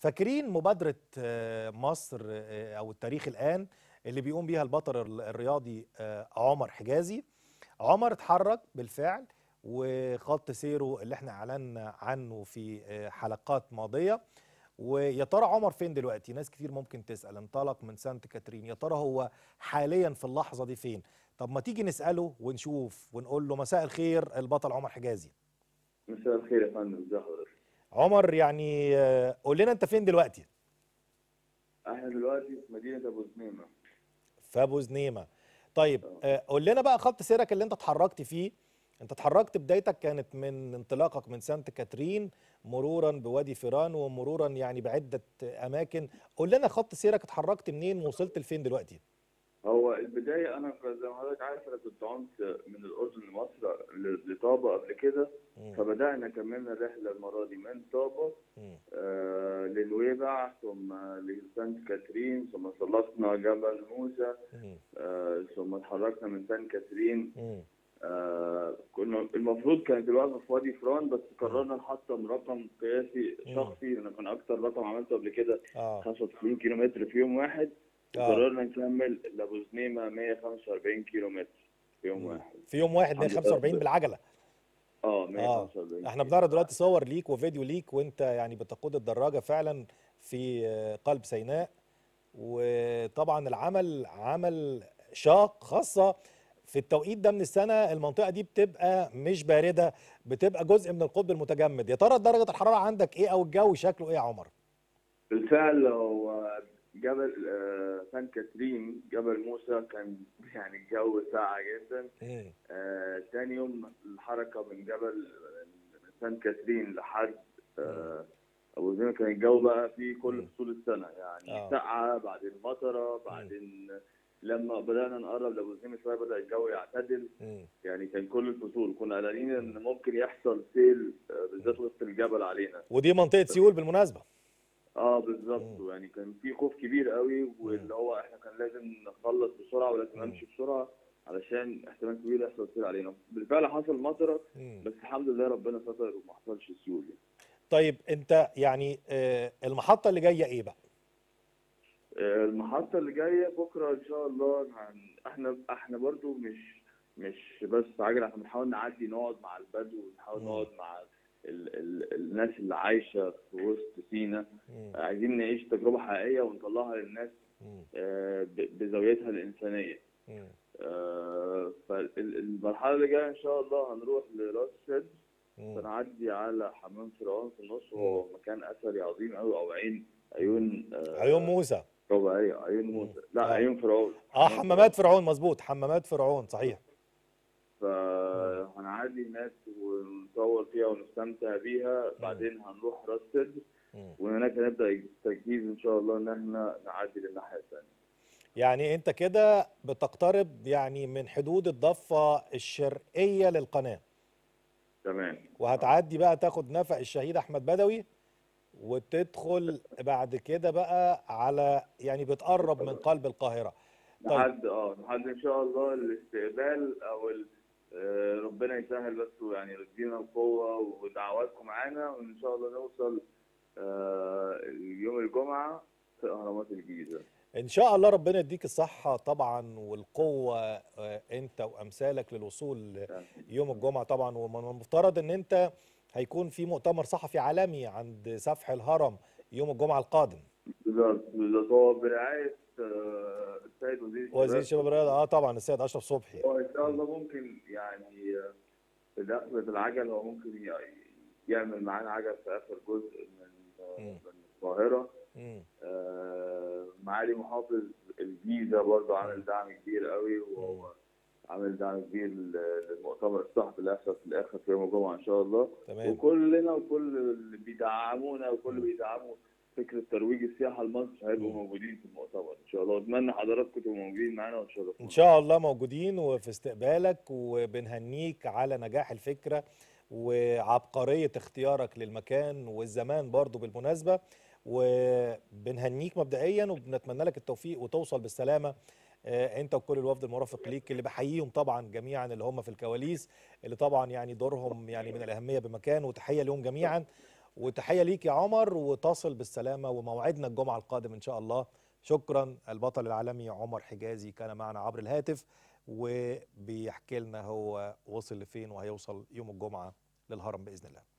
فاكرين مبادرة آه، مصر آه، أو التاريخ الآن اللي بيقوم بيها البطل ال- الرياضي آه، عمر حجازي عمر اتحرك بالفعل وخط سيره اللي احنا أعلنا عنه في آه، حلقات ماضية ويا ترى عمر فين دلوقتي ناس كتير ممكن تسأل انطلق من سانت كاترين يا ترى هو حاليا في اللحظة دي فين طب ما تيجي نسأله ونشوف ونقول له مساء الخير البطل عمر حجازي مساء الخير يا فندم ازي حضرتك عمر يعني آه، قول لنا انت فين دلوقتي احنا دلوقتي في مدينه ابو زنيمه في ابو زنيمه طيب آه، قول لنا بقى خط سيرك اللي انت اتحركت فيه انت اتحركت بدايتك كانت من انطلاقك من سانت كاترين مرورا بوادي فيران ومرورا يعني بعده اماكن قول لنا خط سيرك اتحركت منين ووصلت لفين دلوقتي هو البدايه انا ك- زي ما حضرتك عارف انا كنت عمت من الاردن لمصر ل- لطابه قبل كده مم. فبدانا كملنا الرحله المره دي من طابه مم. آه لنويبع ثم لسانت كاترين ثم سلقنا جبل موسى مم. آه ثم اتحركنا من سانت كاترين مم. آه كنا المفروض كانت الوقفه في وادي فران بس قررنا نحطم رقم قياسي مم. شخصي انا كان اكتر رقم عملته قبل كده اه 95 كيلو متر في يوم واحد آه. قررنا نكمل لابو زنيمه 145 كيلو متر في يوم مم. واحد في يوم واحد الحمد لله 145 رب- بالعجله اه اه 145 احنا بنعرض دلوقتي صور ليك وفيديو ليك وانت يعني بتقود الدراجه فعلا في آه، قلب سيناء وطبعا العمل عمل شاق خاصه في التوقيت ده من السنه المنطقه دي بتبقى مش بارده بتبقى جزء من القطب المتجمد يا ترى درجه الحراره عندك ايه او الجو شكله ايه يا عمر بالفعل هو جبل آه سان كاترين جبل موسى كان يعني الجو ساقع جدا مم. آه تاني يوم الحركه من جبل سان كاترين لحد آه ابو زنيمه كان الجو بقى فيه كل مم. فصول السنه يعني آه. ساقعه بعدين مطره بعدين لما بدانا نقرب لابو زنيمه شويه بدا الجو يعتدل مم. يعني كان كل الفصول كنا قلقانين ان ممكن يحصل سيل آه، بالذات وسط الجبل علينا ودي منطقه سيول بالمناسبه اه بالظبط يعني كان في خوف كبير قوي واللي هو احنا كان لازم نخلص بسرعه ولازم مم. نمشي بسرعه علشان احتمال كبير يحصل سيل علينا بالفعل حصل مطره مم. بس الحمد لله ربنا ستر وما حصلش سيول يعني. طيب انت يعني آه، المحطه اللي جايه ايه بقى آه، المحطه اللي جايه بكره ان شاء الله هن... احنا احنا برضو مش مش بس عجله احنا بنحاول نعدي نقعد مع البدو ونحاول مم. نقعد مع ال... ال... الناس اللي عايشه في وسط سينا مم. عايزين نعيش تجربه حقيقيه ونطلعها للناس مم. آه، ب- بزاويتها الانسانيه مم. آه، فالمرحله اللي جايه ان شاء الله هنروح لراس سد مم. فنعدي على حمام فرعون في النص وهو مكان اثري عظيم قوي او عين عيون آه، عيون موسى طبيعيه عيون موسى لا آه. عيون فرعون اه حمامات فرعون مظبوط حمامات فرعون صحيح فهنعدي هناك ونصور فيها ونستمتع بيها بعدين هنروح راس سد مم. وهناك هنبدا التجهيز ان شاء الله ان احنا نعدي للناحيه الثانيه يعني انت كده بتقترب يعني من حدود الضفة الشرقية للقناة تمام وهتعدي بقى تاخد نفق الشهيد احمد بدوي وتدخل بعد كده بقى على يعني بتقرب من قلب القاهرة طيب لحد اه لحد ان شاء الله الاستقبال او ال- آه، ربنا يسهل بس يعني يدينا القوه ودعواتكم معانا وان شاء الله نوصل آه، يوم الجمعه في اهرامات الجيزه ان شاء الله ربنا يديك الصحة طبعا والقوة آه، انت وامثالك للوصول يوم الجمعة طبعا ومن المفترض ان انت هيكون في مؤتمر صحفي عالمي عند سفح الهرم يوم الجمعة القادم بالظبط بالظبط هو برعايه آه، السيد وزير الشباب وزير الشباب والرياضة اه طبعا السيد اشرف صبحي هو ان شاء الله ممكن يعني آه، في دخلة العجل هو ممكن ي- يعمل معانا عجل في اخر جزء من آه، مم. من القاهره مم. آه، معالي محافظ الجيزه برضه عامل دعم كبير قوي وهو عامل دعم كبير لل- للمؤتمر الصحفي اللي هيحصل في الاخر في يوم الجمعه ان شاء الله تمام وكلنا وكل اللي بيدعمونا وكل اللي بيدعموا فكره ترويج السياحه لمصر هيبقوا مم. موجودين في المؤتمر ان شاء الله واتمنى حضراتكم تبقوا موجودين معانا وان شاء الله ان شاء الله موجودين وفي استقبالك وبنهنيك على نجاح الفكرة وعبقرية اختيارك للمكان والزمان برضو بالمناسبة وبنهنيك مبدئيا وبنتمنى لك التوفيق وتوصل بالسلامة آه، انت وكل الوفد المرافق ليك اللي بحييهم طبعا جميعا اللي هم في الكواليس اللي طبعا يعني دورهم يعني من الاهميه بمكان وتحيه لهم جميعا وتحيه ليك يا عمر وتصل بالسلامه وموعدنا الجمعه القادم ان شاء الله شكرا البطل العالمي عمر حجازي كان معنا عبر الهاتف وبيحكي لنا هو وصل لفين وهيوصل يوم الجمعه للهرم باذن الله